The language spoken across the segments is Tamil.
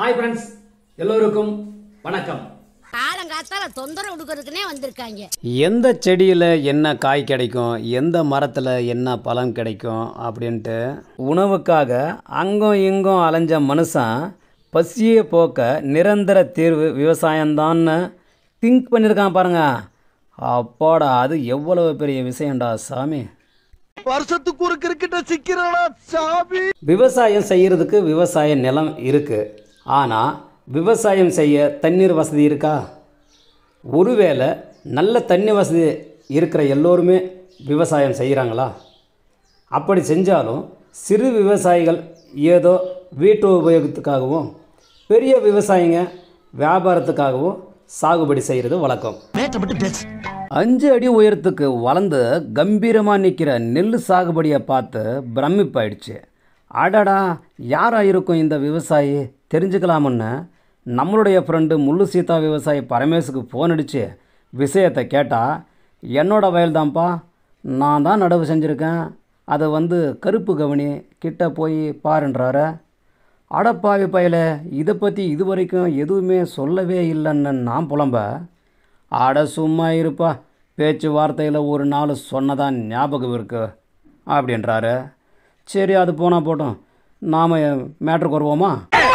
ஹாய் ஃப்ரெண்ட்ஸ் எல்லோருக்கும் வணக்கம் காலங்காத்தால தொந்தரவு கொடுக்கறதுக்குனே வந்திருக்காங்க எந்த செடியில் என்ன காய் கிடைக்கும் எந்த மரத்தில் என்ன பழம் கிடைக்கும் அப்படின்ட்டு உணவுக்காக அங்கும் இங்கும் அலைஞ்ச மனுஷன் பசியை போக்க நிரந்தர தீர்வு விவசாயம்தான்னு திங்க் பண்ணியிருக்கான் பாருங்க அப்பாடா அது எவ்வளவு பெரிய விஷயம்டா சாமி வருஷத்துக்கு ஒரு கிரிக்கெட்ட சிக்கிறானா சாமி விவசாயம் செய்கிறதுக்கு விவசாய நிலம் இருக்குது ஆனால் விவசாயம் செய்ய தண்ணீர் வசதி இருக்கா ஒருவேளை நல்ல தண்ணி வசதி இருக்கிற எல்லோருமே விவசாயம் செய்கிறாங்களா அப்படி செஞ்சாலும் சிறு விவசாயிகள் ஏதோ வீட்டு உபயோகத்துக்காகவும் பெரிய விவசாயிங்க வியாபாரத்துக்காகவும் சாகுபடி செய்கிறது வழக்கம் மேட்ட மட்டும் பேசு அஞ்சு அடி உயரத்துக்கு வளர்ந்து கம்பீரமாக நிற்கிற நெல் சாகுபடியை பார்த்து பிரமிப்பாயிடுச்சு அடடா யாரா இருக்கும் இந்த விவசாயி தெரிஞ்சுக்கலாமுன்னு நம்மளுடைய ஃப்ரெண்டு முள்ளு சீதா விவசாயி பரமேஷுக்கு ஃபோன் அடித்து விஷயத்தை கேட்டால் என்னோட வயல் தான்ப்பா நான் தான் நடவு செஞ்சுருக்கேன் அதை வந்து கருப்பு கவனி கிட்ட போய் பாருன்றாரு அடப்பாவி பயல இதை பற்றி இது வரைக்கும் எதுவுமே சொல்லவே இல்லைன்னு நான் புலம்ப அட சும்மா இருப்பா பேச்சு வார்த்தையில் ஒரு நாள் சொன்னதான் ஞாபகம் இருக்கு அப்படின்றாரு சரி அது போனால் போட்டோம் நாம் மேட்ருக்கு வருவோமா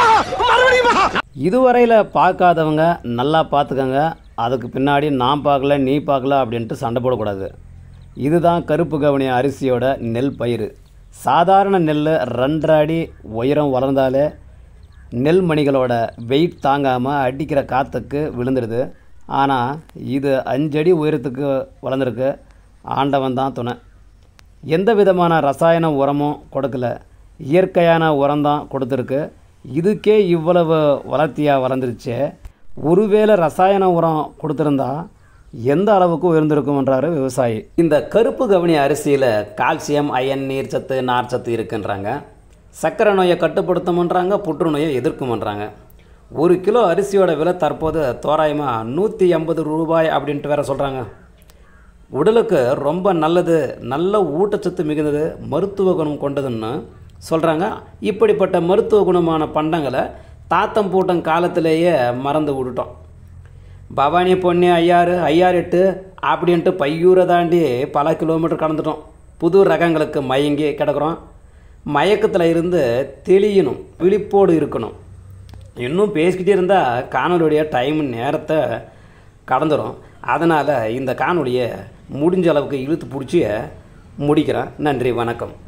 இதுவரையில் பார்க்காதவங்க நல்லா பார்த்துக்கங்க அதுக்கு பின்னாடி நான் பார்க்கல நீ பார்க்கல அப்படின்ட்டு சண்டை போடக்கூடாது இதுதான் கருப்பு கவனி அரிசியோட நெல் பயிர் சாதாரண நெல் ரெண்டரை அடி உயரம் வளர்ந்தாலே நெல் மணிகளோட வெயிட் தாங்காமல் அடிக்கிற காற்றுக்கு விழுந்துடுது ஆனால் இது அஞ்சடி உயரத்துக்கு வளர்ந்துருக்கு ஆண்டவன் தான் துணை எந்த விதமான ரசாயன உரமும் கொடுக்கல இயற்கையான உரம் தான் கொடுத்துருக்கு இதுக்கே இவ்வளவு வளர்த்தியாக வளர்ந்துருச்சே ஒருவேளை ரசாயன உரம் கொடுத்துருந்தா எந்த அளவுக்கு உயர்ந்திருக்கும்ன்றாரு விவசாயி இந்த கருப்பு கவனி அரிசியில் கால்சியம் அயன் நீர்ச்சத்து நார்ச்சத்து இருக்குன்றாங்க சர்க்கரை நோயை கட்டுப்படுத்தும்ன்றாங்க புற்றுநோயை எதிர்க்கும்ன்றாங்க ஒரு கிலோ அரிசியோட விலை தற்போது தோராயமாக நூற்றி எண்பது ரூபாய் அப்படின்ட்டு வேற சொல்கிறாங்க உடலுக்கு ரொம்ப நல்லது நல்ல ஊட்டச்சத்து மிகுந்தது மருத்துவ குணம் கொண்டதுன்னு சொல்கிறாங்க இப்படிப்பட்ட மருத்துவ குணமான பண்டங்களை தாத்தம் பூட்டம் காலத்திலேயே மறந்து விட்டுட்டோம் பவானி பொன்னி ஐயாறு ஐயாறு எட்டு அப்படின்ட்டு பையூரை தாண்டி பல கிலோமீட்டர் கடந்துட்டோம் புது ரகங்களுக்கு மயங்கி கிடக்குறோம் மயக்கத்தில் இருந்து தெளியணும் விழிப்போடு இருக்கணும் இன்னும் பேசிக்கிட்டே இருந்தால் காணொலியுடைய டைம் நேரத்தை கடந்துடும் அதனால் இந்த காணொலியை முடிஞ்ச அளவுக்கு இழுத்து பிடிச்சி முடிக்கிறேன் நன்றி வணக்கம்